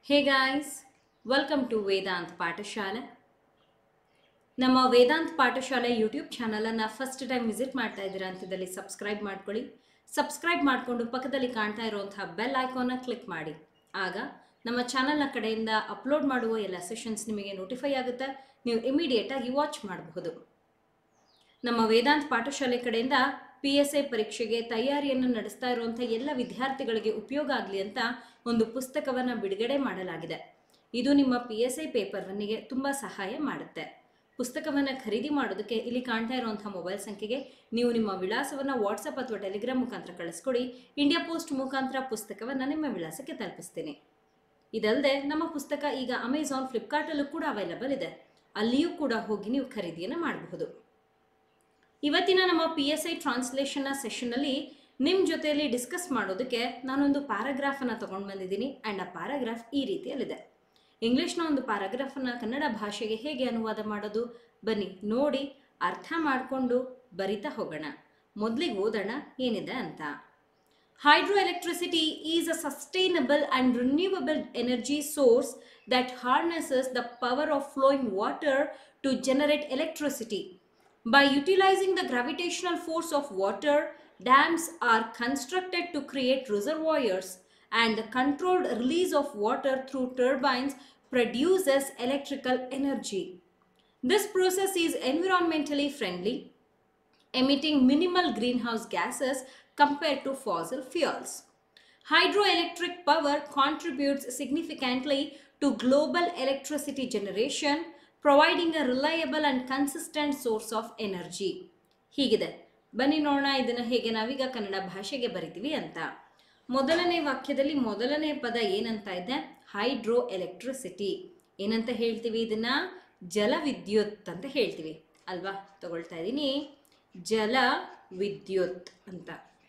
Hey guys welcome to Vedant ಪಾಠಶಾಲೆ ನಮ್ಮ ವೇದಾಂತ್ ಪಾಠಶಾಲೆ ಯೂಟ್ಯೂಬ್ ಚಾನಲನ್ನು ಫಸ್ಟ್ ಟೈಮ್ ವಿಸಿಟ್ ಮಾಡ್ತಾ ಇದ್ದೀರಾ ಅಂತಿದ್ದಲ್ಲಿ ಸಬ್ಸ್ಕ್ರೈಬ್ ಮಾಡ್ಕೊಳ್ಳಿ ಸಬ್ಸ್ಕ್ರೈಬ್ ಮಾಡಿಕೊಂಡು ಪಕ್ಕದಲ್ಲಿ ಕಾಣ್ತಾ ಇರುವಂತಹ ಬೆಲ್ ಐಕಾನ್ನ ಕ್ಲಿಕ್ ಮಾಡಿ ಆಗ ನಮ್ಮ ಚಾನಲ್ನ ಕಡೆಯಿಂದ ಅಪ್ಲೋಡ್ ಮಾಡುವ ಎಲ್ಲ ಸೆಷನ್ಸ್ ನಿಮಗೆ ನೋಟಿಫೈ ಆಗುತ್ತೆ ನೀವು ಇಮಿಡಿಯೇಟಾಗಿ ವಾಚ್ ಮಾಡಬಹುದು ನಮ್ಮ ವೇದಾಂತ್ ಪಾಠಶಾಲೆ ಕಡೆಯಿಂದ ಪಿ ಎಸ್ ಐ ಪರೀಕ್ಷೆಗೆ ತಯಾರಿಯನ್ನು ನಡೆಸ್ತಾ ಇರುವಂಥ ಎಲ್ಲ ವಿದ್ಯಾರ್ಥಿಗಳಿಗೆ ಉಪಯೋಗ ಆಗಲಿ ಅಂತ ಒಂದು ಪುಸ್ತಕವನ್ನು ಬಿಡುಗಡೆ ಮಾಡಲಾಗಿದೆ ಇದು ನಿಮ್ಮ ಪಿ ಎಸ್ ಐ ಪೇಪರ್ ಒನ್ನಿಗೆ ತುಂಬ ಸಹಾಯ ಮಾಡುತ್ತೆ ಪುಸ್ತಕವನ್ನು ಖರೀದಿ ಮಾಡೋದಕ್ಕೆ ಇಲ್ಲಿ ಕಾಣ್ತಾ ಇರುವಂಥ ಮೊಬೈಲ್ ಸಂಖ್ಯೆಗೆ ನೀವು ನಿಮ್ಮ ವಿಳಾಸವನ್ನು ವಾಟ್ಸಪ್ ಅಥವಾ ಟೆಲಿಗ್ರಾಮ್ ಮುಖಾಂತರ ಕಳಿಸ್ಕೊಡಿ ಇಂಡಿಯಾ ಪೋಸ್ಟ್ ಮುಖಾಂತರ ಪುಸ್ತಕವನ್ನು ನಿಮ್ಮ ವಿಳಾಸಕ್ಕೆ ತಲುಪಿಸ್ತೀನಿ ಇದಲ್ಲದೆ ನಮ್ಮ ಪುಸ್ತಕ ಈಗ ಅಮೆಝಾನ್ ಫ್ಲಿಪ್ಕಾರ್ಟಲ್ಲೂ ಕೂಡ ಅವೈಲಬಲ್ ಇದೆ ಅಲ್ಲಿಯೂ ಕೂಡ ಹೋಗಿ ನೀವು ಖರೀದಿಯನ್ನು ಮಾಡಬಹುದು ಇವತ್ತಿನ ನಮ್ಮ ಪಿ ಎಸ್ ಐ ಟ್ರಾನ್ಸ್ಲೇಷನ್ನ ಸೆಷನ್ನಲ್ಲಿ ನಿಮ್ಮ ಜೊತೆಯಲ್ಲಿ ಡಿಸ್ಕಸ್ ಮಾಡೋದಕ್ಕೆ ನಾನೊಂದು ಪ್ಯಾರಾಗ್ರಾಫನ್ನು ತೊಗೊಂಡು ಬಂದಿದ್ದೀನಿ ಆ್ಯಂಡ್ ಆ ಪ್ಯಾರಾಗ್ರಾಫ್ ಈ ರೀತಿಯಲ್ಲಿದೆ ಇಂಗ್ಲೀಷ್ನ ಒಂದು ಪ್ಯಾರಾಗ್ರಾಫನ್ನು ಕನ್ನಡ ಭಾಷೆಗೆ ಹೇಗೆ ಅನುವಾದ ಮಾಡೋದು ಬನ್ನಿ ನೋಡಿ ಅರ್ಥ ಮಾಡಿಕೊಂಡು ಬರಿತಾ ಹೋಗೋಣ ಮೊದಲಿಗೆ ಓದೋಣ ಏನಿದೆ ಅಂತ Hydroelectricity is a sustainable and renewable energy source that harnesses the power of flowing water to generate electricity. By utilizing the gravitational force of water, dams are constructed to create reservoirs, and the controlled release of water through turbines produces electrical energy. This process is environmentally friendly emitting minimal greenhouse gases compared to fossil fuels. Hydroelectric power contributes significantly to global electricity generation, providing a reliable and consistent source of energy. ಹೀಗಿದೆ ಬನ್ನಿ ನೋಡೋಣ ಇದನ್ನು ಹೇಗೆ ನಾವೀಗ ಕನ್ನಡ ಭಾಷೆಗೆ ಬರಿತೀವಿ ಅಂತ ಮೊದಲನೇ ವಾಕ್ಯದಲ್ಲಿ ಮೊದಲನೇ ಪದ ಏನಂತ ಇದೆ ಹೈಡ್ರೋ ಎಲೆಕ್ಟ್ರಿಸಿಟಿ ಏನಂತ ಹೇಳ್ತೀವಿ ಇದನ್ನ ಜಲ ವಿದ್ಯುತ್ ಅಂತ ಹೇಳ್ತೀವಿ ಅಲ್ವಾ ತಗೊಳ್ತಾ ಇದ್ದೀನಿ ಜಲ ವಿದ್ಯುತ್ ಅಂತ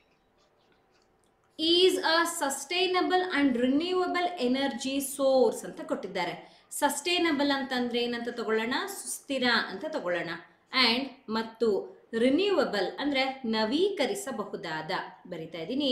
is a sustainable and renewable energy source ಅಂತ ಕೊಟ್ಟಿದ್ದಾರೆ ಸಸ್ಟೈನಬಲ್ ಅಂತಂದ್ರೆ ಏನಂತ ತಗೊಳ್ಳೋಣ ಸುಸ್ಥಿರ ಅಂತ ತಗೊಳ್ಳೋಣ ಆ್ಯಂಡ್ ಮತ್ತು ರಿನ್ಯೂವಬಲ್ ಅಂದ್ರೆ ನವೀಕರಿಸಬಹುದಾದ ಬರಿತಾ ಇದ್ದೀನಿ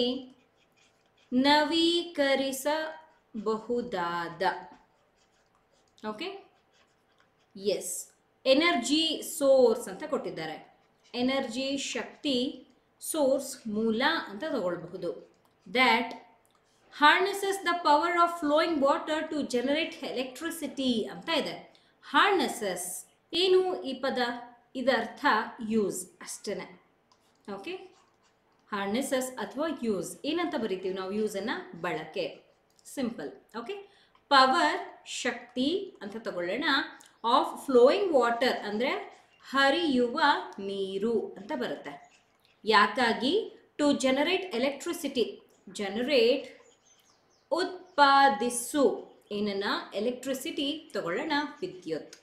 ನವೀಕರಿಸಬಹುದಾದ ಓಕೆ ಎಸ್ ಎನರ್ಜಿ ಸೋರ್ಸ್ ಅಂತ ಕೊಟ್ಟಿದ್ದಾರೆ ಎನರ್ಜಿ ಶಕ್ತಿ ಸೋರ್ಸ್ ಮೂಲ ಅಂತ ತಗೊಳ್ಬಹುದು that harnesses the power of flowing water to generate electricity ಅಂತ ಇದೆ ಹಾರ್ನೆಸಸ್ ಏನು ಈ ಪದ ಇದರ್ಥ ಯೂಸ್ ಅಷ್ಟೇ ಓಕೆ ಹಾರ್ನೆಸಸ್ ಅಥವಾ ಯೂಸ್ ಏನಂತ ಬರಿತೀವಿ ನಾವು ಯೂಸನ್ನು ಬಳಕೆ ಸಿಂಪಲ್ ಓಕೆ ಪವರ್ ಶಕ್ತಿ ಅಂತ ತಗೊಳ್ಳೋಣ ಆಫ್ ಫ್ಲೋಯಿಂಗ್ ವಾಟರ್ ಅಂದರೆ ಹರಿಯುವ ನೀರು ಅಂತ ಬರುತ್ತೆ ಯಾಕಾಗಿ ಟು ಜನರೇಟ್ ಎಲೆಕ್ಟ್ರಿಸಿಟಿ ಜನರೇಟ್ ಉತ್ಪಾದಿಸು ಏನನ್ನ ಎಲೆಕ್ಟ್ರಿಸಿಟಿ ತಗೊಳ್ಳೋಣ ವಿದ್ಯುತ್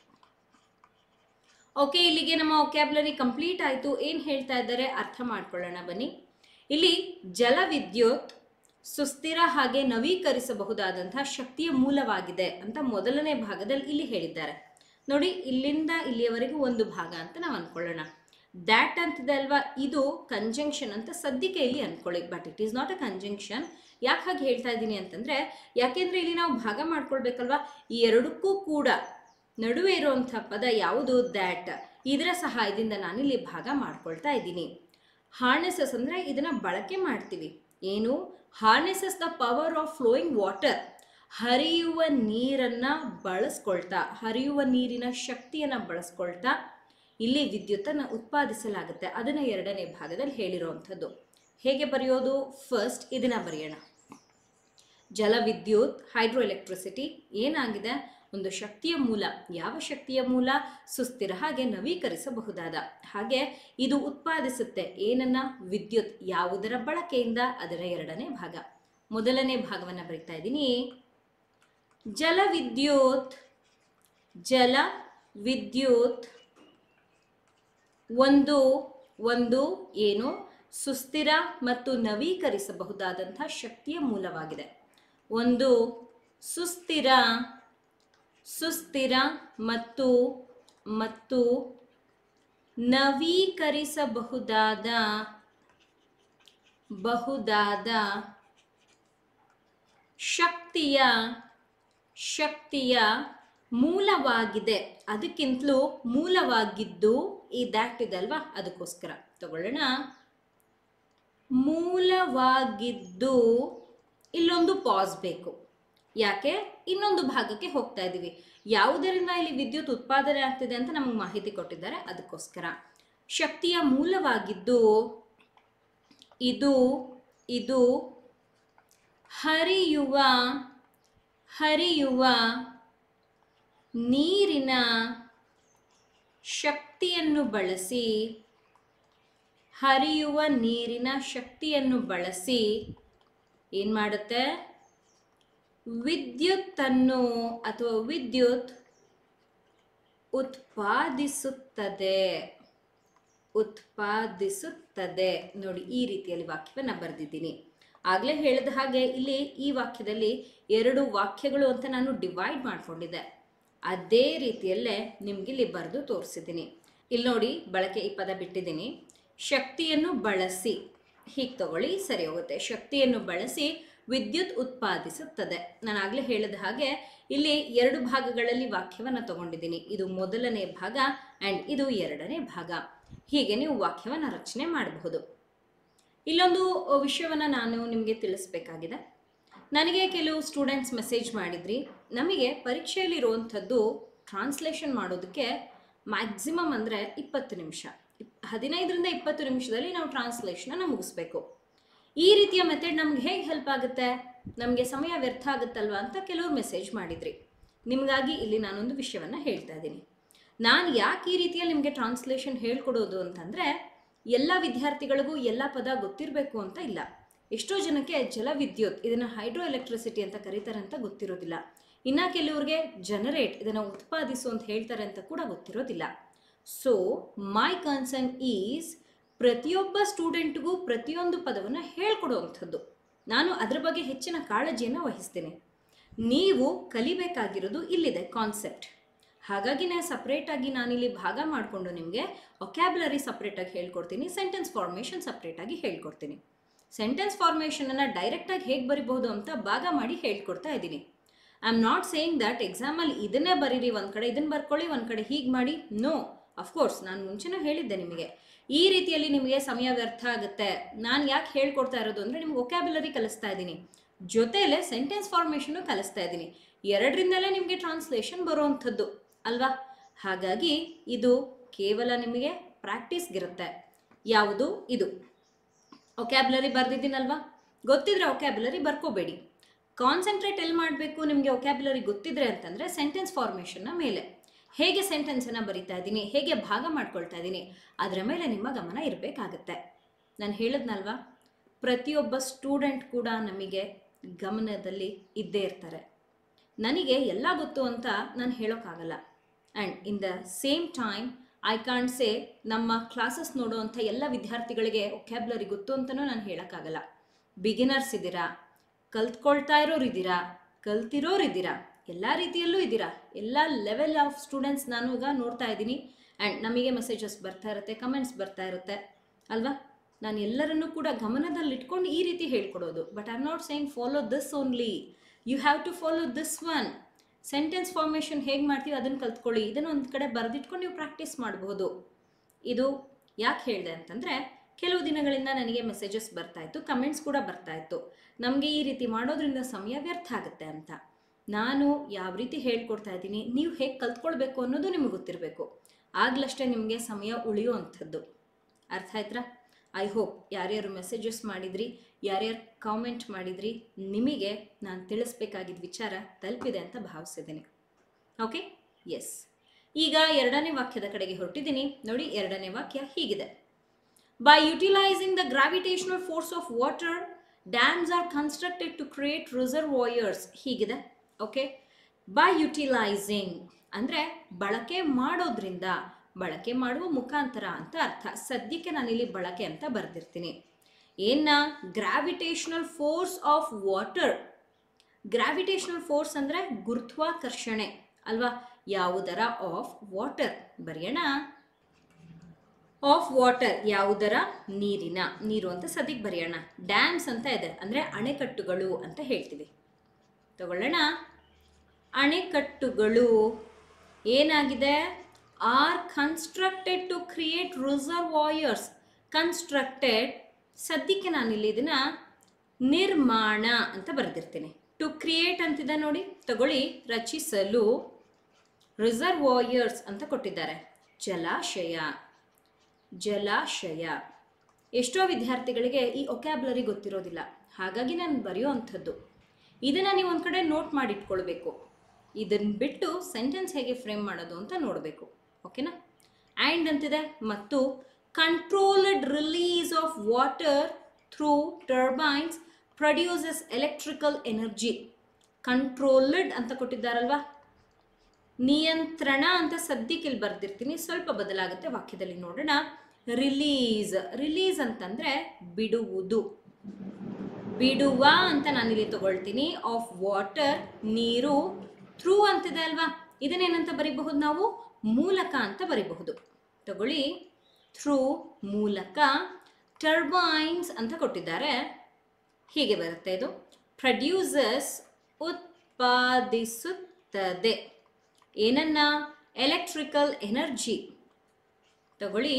ಓಕೆ ಇಲ್ಲಿಗೆ ನಮ್ಮ ಒಕ್ಯಾಬ್ಲರಿ ಕಂಪ್ಲೀಟ್ ಆಯಿತು ಏನು ಹೇಳ್ತಾ ಇದ್ದಾರೆ ಅರ್ಥ ಮಾಡ್ಕೊಳ್ಳೋಣ ಬನ್ನಿ ಇಲ್ಲಿ ಜಲವಿದ್ಯುತ್ ಸುಸ್ಥಿರ ಹಾಗೆ ನವೀಕರಿಸಬಹುದಾದಂತಹ ಶಕ್ತಿಯ ಮೂಲವಾಗಿದೆ ಅಂತ ಮೊದಲನೇ ಭಾಗದಲ್ಲಿ ಇಲ್ಲಿ ಹೇಳಿದ್ದಾರೆ ನೋಡಿ ಇಲ್ಲಿಂದ ಇಲ್ಲಿಯವರೆಗೂ ಒಂದು ಭಾಗ ಅಂತ ನಾವು ಅನ್ಕೊಳ್ಳೋಣ ದ್ಯಾಟ್ ಅಂತಿದೆ ಅಲ್ವಾ ಇದು ಕಂಜಂಕ್ಷನ್ ಅಂತ ಸದ್ಯಕ್ಕೆ ಇಲ್ಲಿ ಅನ್ಕೊಳ್ಳಿ but it is not a conjunction ಯಾಕೆ ಹಾಗೆ ಹೇಳ್ತಾ ಇದ್ದೀನಿ ಅಂತಂದರೆ ಯಾಕೆಂದರೆ ಇಲ್ಲಿ ನಾವು ಭಾಗ ಮಾಡ್ಕೊಳ್ಬೇಕಲ್ವಾ ಈ ಎರಡಕ್ಕೂ ಕೂಡ ನಡುವೆ ಇರುವಂಥ ಪದ ಯಾವುದು ದ್ಯಾಟ್ ಇದರ ಸಹಾಯದಿಂದ ನಾನಿಲ್ಲಿ ಭಾಗ ಮಾಡ್ಕೊಳ್ತಾ ಇದ್ದೀನಿ ಹಾರ್ನೆಸಸ್ ಅಂದರೆ ಇದನ್ನು ಬಳಕೆ ಮಾಡ್ತೀವಿ ಏನು harnesses the power of flowing water ಹರಿಯುವ ನೀರನ್ನು ಬಳಸ್ಕೊಳ್ತಾ ಹರಿಯುವ ನೀರಿನ ಶಕ್ತಿಯನ್ನು ಬಳಸ್ಕೊಳ್ತಾ ಇಲ್ಲಿ ವಿದ್ಯುತ್ತನ್ನು ಉತ್ಪಾದಿಸಲಾಗುತ್ತೆ ಅದನ್ನು ಎರಡನೇ ಭಾಗದಲ್ಲಿ ಹೇಳಿರುವಂಥದ್ದು ಹೇಗೆ ಬರೆಯೋದು ಫಸ್ಟ್ ಇದನ್ನು ಬರೆಯೋಣ ಜಲವಿದ್ಯುತ್ ಹೈಡ್ರೋ ಎಲೆಕ್ಟ್ರಿಸಿಟಿ ಏನಾಗಿದೆ ಒಂದು ಶಕ್ತಿಯ ಮೂಲ ಯಾವ ಶಕ್ತಿಯ ಮೂಲ ಸುಸ್ಥಿರ ಹಾಗೆ ನವೀಕರಿಸಬಹುದಾದ ಹಾಗೆ ಇದು ಉತ್ಪಾದಿಸುತ್ತೆ ಏನನ್ನ ವಿದ್ಯುತ್ ಯಾವುದರ ಬಳಕೆಯಿಂದ ಅದರ ಎರಡನೇ ಭಾಗ ಮೊದಲನೇ ಭಾಗವನ್ನು ಬರೀತಾ ಇದ್ದೀನಿ ಜಲವಿದ್ಯುತ್ ಜಲ ವಿದ್ಯುತ್ ಒಂದು ಒಂದು ಏನು ಸುಸ್ಥಿರ ಮತ್ತು ನವೀಕರಿಸಬಹುದಾದಂಥ ಶಕ್ತಿಯ ಮೂಲವಾಗಿದೆ ಒಂದು ಸುಸ್ಥಿರ ಸುಸ್ಥಿರ ಮತ್ತು ಮತ್ತು ನವೀಕರಿಸಬಹುದಾದ ಬಹುದಾದ ಶಕ್ತಿಯ ಶಕ್ತಿಯ ಮೂಲವಾಗಿದೆ ಅದಕ್ಕಿಂತಲೂ ಮೂಲವಾಗಿದ್ದು ಈ ದ್ಯಾಟ್ ಇದೆ ಅಲ್ವಾ ಅದಕ್ಕೋಸ್ಕರ ತಗೊಳ್ಳೋಣ ಮೂಲವಾಗಿದ್ದು ಇಲ್ಲೊಂದು ಪಾಸ್ ಬೇಕು ಯಾಕೆ ಇನ್ನೊಂದು ಭಾಗಕ್ಕೆ ಹೋಗ್ತಾ ಇದ್ದೀವಿ ಯಾವುದರಿಂದ ಇಲ್ಲಿ ವಿದ್ಯುತ್ ಉತ್ಪಾದನೆ ಆಗ್ತಿದೆ ಅಂತ ನಮಗೆ ಮಾಹಿತಿ ಕೊಟ್ಟಿದ್ದಾರೆ ಅದಕ್ಕೋಸ್ಕರ ಶಕ್ತಿಯ ಮೂಲವಾಗಿದ್ದು ಇದು ಇದು ಹರಿಯುವ ಹರಿಯುವ ನೀರಿನ ಶಕ್ತಿಯನ್ನು ಬಳಸಿ ಹರಿಯುವ ನೀರಿನ ಶಕ್ತಿಯನ್ನು ಬಳಸಿ ಏನು ಮಾಡುತ್ತೆ ವಿದ್ಯುತ್ತನ್ನು ಅಥವಾ ವಿದ್ಯುತ್ ಉತ್ಪಾದಿಸುತ್ತದೆ ಉತ್ಪಾದಿಸುತ್ತದೆ ನೋಡಿ ಈ ರೀತಿಯಲ್ಲಿ ವಾಕ್ಯವನ್ನು ಬರೆದಿದ್ದೀನಿ ಆಗಲೇ ಹೇಳಿದ ಹಾಗೆ ಇಲ್ಲಿ ಈ ವಾಕ್ಯದಲ್ಲಿ ಎರಡು ವಾಕ್ಯಗಳು ಅಂತ ನಾನು ಡಿವೈಡ್ ಮಾಡ್ಕೊಂಡಿದ್ದೆ ಅದೇ ರೀತಿಯಲ್ಲೇ ನಿಮ್ಗಿಲ್ಲಿ ಬರೆದು ತೋರಿಸಿದ್ದೀನಿ ಇಲ್ಲಿ ನೋಡಿ ಬಳಕೆ ಈ ಪದ ಬಿಟ್ಟಿದ್ದೀನಿ ಶಕ್ತಿಯನ್ನು ಬಳಸಿ ಹೀಗೆ ತಗೊಳ್ಳಿ ಸರಿ ಹೋಗುತ್ತೆ ಶಕ್ತಿಯನ್ನು ಬಳಸಿ ವಿದ್ಯುತ್ ಉತ್ಪಾದಿಸುತ್ತದೆ ನಾನು ಆಗಲೇ ಹೇಳಿದ ಹಾಗೆ ಇಲ್ಲಿ ಎರಡು ಭಾಗಗಳಲ್ಲಿ ವಾಕ್ಯವನ್ನು ತಗೊಂಡಿದ್ದೀನಿ ಇದು ಮೊದಲನೇ ಭಾಗ ಆ್ಯಂಡ್ ಇದು ಎರಡನೇ ಭಾಗ ಹೀಗೆ ನೀವು ವಾಕ್ಯವನ್ನು ರಚನೆ ಮಾಡಬಹುದು ಇಲ್ಲೊಂದು ವಿಷಯವನ್ನು ನಾನು ನಿಮಗೆ ತಿಳಿಸ್ಬೇಕಾಗಿದೆ ನನಗೆ ಕೆಲವು ಸ್ಟೂಡೆಂಟ್ಸ್ ಮೆಸೇಜ್ ಮಾಡಿದ್ರಿ ನಮಗೆ ಪರೀಕ್ಷೆಯಲ್ಲಿರುವಂಥದ್ದು ಟ್ರಾನ್ಸ್ಲೇಷನ್ ಮಾಡೋದಕ್ಕೆ ಮ್ಯಾಕ್ಸಿಮಮ್ ಅಂದರೆ ಇಪ್ಪತ್ತು ನಿಮಿಷ ಇಪ್- ಹದಿನೈದರಿಂದ ಇಪ್ಪತ್ತು ನಿಮಿಷದಲ್ಲಿ ನಾವು ಟ್ರಾನ್ಸ್ಲೇಷನನ್ನು ಮುಗಿಸ್ಬೇಕು ಈ ರೀತಿಯ ಮೆಥಡ್ ನಮ್ಗೆ ಹೇಗೆ ಹೆಲ್ಪ್ ಆಗುತ್ತೆ ನಮಗೆ ಸಮಯ ವ್ಯರ್ಥ ಆಗುತ್ತಲ್ವಾ ಅಂತ ಕೆಲವರು ಮೆಸೇಜ್ ಮಾಡಿದ್ರಿ ನಿಮಗಾಗಿ ಇಲ್ಲಿ ನಾನೊಂದು ವಿಷಯವನ್ನು ಹೇಳ್ತಾ ಇದ್ದೀನಿ ನಾನು ಯಾಕೆ ಈ ರೀತಿಯಲ್ಲಿ ನಿಮಗೆ ಟ್ರಾನ್ಸ್ಲೇಷನ್ ಹೇಳ್ಕೊಡೋದು ಅಂತಂದರೆ ಎಲ್ಲ ವಿದ್ಯಾರ್ಥಿಗಳಿಗೂ ಎಲ್ಲ ಪದ ಗೊತ್ತಿರಬೇಕು ಅಂತ ಇಲ್ಲ ಎಷ್ಟೋ ಜನಕ್ಕೆ ಜಲವಿದ್ಯುತ್ ಇದನ್ನು ಹೈಡ್ರೋ ಎಲೆಕ್ಟ್ರಿಸಿಟಿ ಅಂತ ಕರೀತಾರೆ ಅಂತ ಗೊತ್ತಿರೋದಿಲ್ಲ ಇನ್ನು ಕೆಲವ್ರಿಗೆ ಜನರೇಟ್ ಇದನ್ನು ಉತ್ಪಾದಿಸು ಅಂತ ಹೇಳ್ತಾರೆ ಅಂತ ಕೂಡ ಗೊತ್ತಿರೋದಿಲ್ಲ ಸೊ ಮೈ ಕನ್ಸರ್ನ್ ಈಸ್ ಪ್ರತಿಯೊಬ್ಬ ಸ್ಟೂಡೆಂಟ್ಗೂ ಪ್ರತಿಯೊಂದು ಪದವನ್ನು ಹೇಳ್ಕೊಡುವಂಥದ್ದು ನಾನು ಅದ್ರ ಬಗ್ಗೆ ಹೆಚ್ಚಿನ ಕಾಳಜಿಯನ್ನು ವಹಿಸ್ತೀನಿ ನೀವು ಕಲಿಬೇಕಾಗಿರೋದು ಇಲ್ಲಿದೆ ಕಾನ್ಸೆಪ್ಟ್ ಹಾಗಾಗಿ ನಾನು ಸಪ್ರೇಟಾಗಿ ನಾನಿಲ್ಲಿ ಭಾಗ ಮಾಡಿಕೊಂಡು ನಿಮಗೆ ಒಕ್ಯಾಬ್ಲರಿ ಸಪ್ರೇಟಾಗಿ ಹೇಳ್ಕೊಡ್ತೀನಿ ಸೆಂಟೆನ್ಸ್ ಫಾರ್ಮೇಷನ್ ಸಪ್ರೇಟಾಗಿ ಹೇಳ್ಕೊಡ್ತೀನಿ ಸೆಂಟೆನ್ಸ್ ಫಾರ್ಮೇಷನನ್ನು ಡೈರೆಕ್ಟಾಗಿ ಹೇಗೆ ಬರಿಬಹುದು ಅಂತ ಭಾಗ ಮಾಡಿ ಹೇಳ್ಕೊಡ್ತಾ ಇದ್ದೀನಿ I am not saying that ಎಕ್ಸಾಮಲ್ಲಿ ಇದನ್ನೇ ಬರೀರಿ ಒಂದು ಕಡೆ ಇದನ್ನು ಬರ್ಕೊಳ್ಳಿ ಒಂದು ಕಡೆ ಹೀಗೆ ಮಾಡಿ ನೋ ಅಫ್ಕೋರ್ಸ್ ನಾನು ಮುಂಚೆನೂ ಹೇಳಿದ್ದೆ ನಿಮಗೆ ಈ ರೀತಿಯಲ್ಲಿ ನಿಮಗೆ ಸಮಯ ವ್ಯರ್ಥ ಆಗುತ್ತೆ ನಾನು ಯಾಕೆ ಹೇಳ್ಕೊಡ್ತಾ ಇರೋದು ಅಂದರೆ ನಿಮ್ಗೆ ಒಕ್ಯಾಬ್ಯುಲರಿ ಕಲಿಸ್ತಾ ಇದ್ದೀನಿ ಜೊತೆಯಲ್ಲೇ ಸೆಂಟೆನ್ಸ್ ಫಾರ್ಮೇಷನ್ನು ಕಲಿಸ್ತಾ ಇದ್ದೀನಿ ಎರಡರಿಂದಲೇ ನಿಮಗೆ ಟ್ರಾನ್ಸ್ಲೇಷನ್ ಬರುವಂಥದ್ದು ಅಲ್ವಾ ಹಾಗಾಗಿ ಇದು ಕೇವಲ ನಿಮಗೆ ಪ್ರಾಕ್ಟೀಸ್ಗಿರುತ್ತೆ ಯಾವುದು ಇದು ಒಕ್ಯಾಬ್ಲರಿ ಬರೆದಿದ್ದೀನಲ್ವಾ ಗೊತ್ತಿದ್ರೆ ಒಕ್ಯಾಬ್ಲರಿ ಬರ್ಕೋಬೇಡಿ ಕಾನ್ಸಂಟ್ರೇಟ್ ಎಲ್ಲಿ ಮಾಡಬೇಕು ನಿಮಗೆ ಒಕ್ಯಾಬ್ಲರಿ ಗೊತ್ತಿದ್ರೆ ಅಂತಂದರೆ ಸೆಂಟೆನ್ಸ್ ಫಾರ್ಮೇಷನ್ನ ಮೇಲೆ ಹೇಗೆ ಸೆಂಟೆನ್ಸನ್ನು ಬರಿತಾ ಇದ್ದೀನಿ ಹೇಗೆ ಭಾಗ ಮಾಡ್ಕೊಳ್ತಾ ಇದ್ದೀನಿ ಅದರ ಮೇಲೆ ನಿಮ್ಮ ಗಮನ ಇರಬೇಕಾಗತ್ತೆ ನಾನು ಹೇಳಿದ್ನಲ್ವಾ ಪ್ರತಿಯೊಬ್ಬ ಸ್ಟೂಡೆಂಟ್ ಕೂಡ ನಮಗೆ ಗಮನದಲ್ಲಿ ಇದ್ದೇ ಇರ್ತಾರೆ ನನಗೆ ಎಲ್ಲ ಗೊತ್ತು ಅಂತ ನಾನು ಹೇಳೋಕ್ಕಾಗಲ್ಲ and in the same time I can't say ನಮ್ಮ ಕ್ಲಾಸಸ್ ನೋಡುವಂಥ ಎಲ್ಲ ವಿದ್ಯಾರ್ಥಿಗಳಿಗೆ ಒಕ್ಯಾಬ್ಲರಿ ಗೊತ್ತು ಅಂತಲೂ ನಾನು ಹೇಳೋಕ್ಕಾಗಲ್ಲ ಬಿಗಿನರ್ಸ್ ಇದ್ದೀರಾ ಕಲ್ತ್ಕೊಳ್ತಾ ಇರೋರು ಇದ್ದೀರಾ ಕಲ್ತಿರೋರು ಇದ್ದೀರಾ ಎಲ್ಲ ರೀತಿಯಲ್ಲೂ ಇದ್ದೀರಾ ಎಲ್ಲ ಲೆವೆಲ್ ಆಫ್ ಸ್ಟೂಡೆಂಟ್ಸ್ ನಾನು ಈಗ ನೋಡ್ತಾ ಇದ್ದೀನಿ ಆ್ಯಂಡ್ ನಮಗೆ ಮೆಸೇಜಸ್ ಬರ್ತಾ ಇರುತ್ತೆ ಕಮೆಂಟ್ಸ್ ಬರ್ತಾ ಇರುತ್ತೆ ಅಲ್ವಾ ನಾನು ಎಲ್ಲರನ್ನೂ ಕೂಡ ಗಮನದಲ್ಲಿಟ್ಕೊಂಡು ಈ ರೀತಿ ಹೇಳ್ಕೊಡೋದು but I am not saying follow this only you have to follow this one sentence formation ಹೇಗೆ ಮಾಡ್ತೀವಿ ಅದನ್ನು ಕಲ್ತ್ಕೊಳ್ಳಿ ಇದನ್ನು ಒಂದು ಕಡೆ ಬರೆದಿಟ್ಕೊಂಡು ನೀವು ಪ್ರಾಕ್ಟೀಸ್ ಮಾಡಬಹುದು ಇದು ಯಾಕೆ ಹೇಳಿದೆ ಅಂತಂದರೆ ಕೆಲವು ದಿನಗಳಿಂದ ನನಗೆ ಮೆಸೇಜಸ್ ಬರ್ತಾ ಇತ್ತು ಕಮೆಂಟ್ಸ್ ಕೂಡ ಬರ್ತಾ ಇತ್ತು ನಮಗೆ ಈ ರೀತಿ ಮಾಡೋದ್ರಿಂದ ಸಮಯ ವ್ಯರ್ಥ ಆಗುತ್ತೆ ಅಂತ ನಾನು ಯಾವ ರೀತಿ ಹೇಳ್ಕೊಡ್ತಾ ಇದ್ದೀನಿ ನೀವು ಹೇಗೆ ಕಲ್ತ್ಕೊಳ್ಬೇಕು ಅನ್ನೋದು ನಿಮಗೆ ಗೊತ್ತಿರಬೇಕು ಆಗ್ಲಷ್ಟೇ ನಿಮಗೆ ಸಮಯ ಉಳಿಯುವಂಥದ್ದು ಅರ್ಥ ಆಯ್ತಾ ಐ ಹೋಪ್ ಯಾರ್ಯಾರು ಮೆಸೇಜಸ್ ಮಾಡಿದ್ರಿ ಯಾರ್ಯಾರು ಕಾಮೆಂಟ್ ಮಾಡಿದ್ರಿ ನಿಮಗೆ ನಾನು ತಿಳಿಸ್ಬೇಕಾಗಿದ್ದ ವಿಚಾರ ತಲುಪಿದೆ ಅಂತ ಭಾವಿಸಿದ್ದೀನಿ ಓಕೆ ಎಸ್ ಈಗ ಎರಡನೇ ವಾಕ್ಯದ ಕಡೆಗೆ ಹೊರಟಿದ್ದೀನಿ ನೋಡಿ ಎರಡನೇ ವಾಕ್ಯ ಹೀಗಿದೆ by utilising the gravitational force of water dams are constructed to create reservoirs ಹೀಗಿದೆ ಓಕೆ ಬೈ ಯುಟಿಲೈಸಿಂಗ್ ಅಂದರೆ ಬಳಕೆ ಮಾಡೋದ್ರಿಂದ ಬಳಕೆ ಮಾಡುವ ಮುಖಾಂತರ ಅಂತ ಅರ್ಥ ಸದ್ಯಕ್ಕೆ ನಾನಿಲ್ಲಿ ಬಳಕೆ ಅಂತ ಬರೆದಿರ್ತೀನಿ ಏನ gravitational force of water gravitational force ಅಂದರೆ ಗುರುತ್ವಾಕರ್ಷಣೆ ಅಲ್ವಾ ಯಾವುದರ ಆಫ್ ವಾಟರ್ ಬರೆಯೋಣ ಆಫ್ ವಾಟರ್ ಯಾವುದರ ನೀರಿನ ನೀರು ಅಂತ ಸದ್ಯಕ್ಕೆ ಬರೆಯೋಣ ಡ್ಯಾಮ್ಸ್ ಅಂತ ಇದೆ ಅಂದರೆ ಅಣೆಕಟ್ಟುಗಳು ಅಂತ ಹೇಳ್ತೀವಿ ತಗೊಳ್ಳೋಣ ಅಣೆಕಟ್ಟುಗಳು ಏನಾಗಿದೆ are constructed to create reservoirs constructed ಸದ್ಯಕ್ಕೆ ನಾನಿಲ್ಲಿ ಇದನ್ನ ನಿರ್ಮಾಣ ಅಂತ ಬರೆದಿರ್ತೀನಿ ಟು ಕ್ರಿಯೇಟ್ ಅಂತಿದೆ ನೋಡಿ ತಗೊಳ್ಳಿ ರಚಿಸಲು ರಿಸರ್ವಾಯರ್ಸ್ ಅಂತ ಕೊಟ್ಟಿದ್ದಾರೆ ಜಲಾಶಯ ಜಲಾಶಯ ಎಷ್ಟೋ ವಿದ್ಯಾರ್ಥಿಗಳಿಗೆ ಈ ಒಕ್ಯಾಬ್ಲರಿ ಗೊತ್ತಿರೋದಿಲ್ಲ ಹಾಗಾಗಿ ನಾನು ಬರೆಯೋ ಅಂಥದ್ದು ಇದನ್ನು ನೀವು ಒಂದು ಕಡೆ ನೋಟ್ ಮಾಡಿಟ್ಕೊಳ್ಬೇಕು ಇದನ್ನು ಬಿಟ್ಟು ಸೆಂಟೆನ್ಸ್ ಹೇಗೆ ಫ್ರೇಮ್ ಮಾಡೋದು ಅಂತ ನೋಡಬೇಕು ಓಕೆನಾ ಆ್ಯಂಡ್ ಅಂತಿದೆ ಮತ್ತು controlled release of water through turbines produces electrical energy controlled ಅಂತ ಕೊಟ್ಟಿದ್ದಾರಲ್ವಾ ನಿಯಂತ್ರಣ ಅಂತ ಸದ್ಯಕ್ಕೆ ಇಲ್ಲಿ ಬರ್ದಿರ್ತೀನಿ ಸ್ವಲ್ಪ ಬದಲಾಗುತ್ತೆ ವಾಕ್ಯದಲ್ಲಿ ನೋಡೋಣ ರಿಲೀಸ್ ರಿಲೀಸ್ ಅಂತಂದ್ರೆ ಬಿಡುವುದು ಬಿಡುವ ಅಂತ ನಾನಿಲ್ಲಿ ತಗೊಳ್ತೀನಿ ಆಫ್ ವಾಟರ್ ನೀರು ಥ್ರೂ ಅಂತಿದೆ ಅಲ್ವಾ ಇದನ್ನೇನಂತ ಬರಿಬಹುದು ನಾವು ಮೂಲಕ ಅಂತ ಬರಿಬಹುದು ತಗೊಳ್ಳಿ ಥ್ರೂ ಮೂಲಕ ಟರ್ಬೈನ್ಸ್ ಅಂತ ಕೊಟ್ಟಿದ್ದಾರೆ ಹೀಗೆ ಬರುತ್ತೆ ಇದು ಪ್ರೊಡ್ಯೂಸರ್ಸ್ ಉತ್ಪಾದಿಸುತ್ತದೆ ಏನನ್ನ ಎಲೆಕ್ಟ್ರಿಕಲ್ ಎನರ್ಜಿ ತಗೊಳ್ಳಿ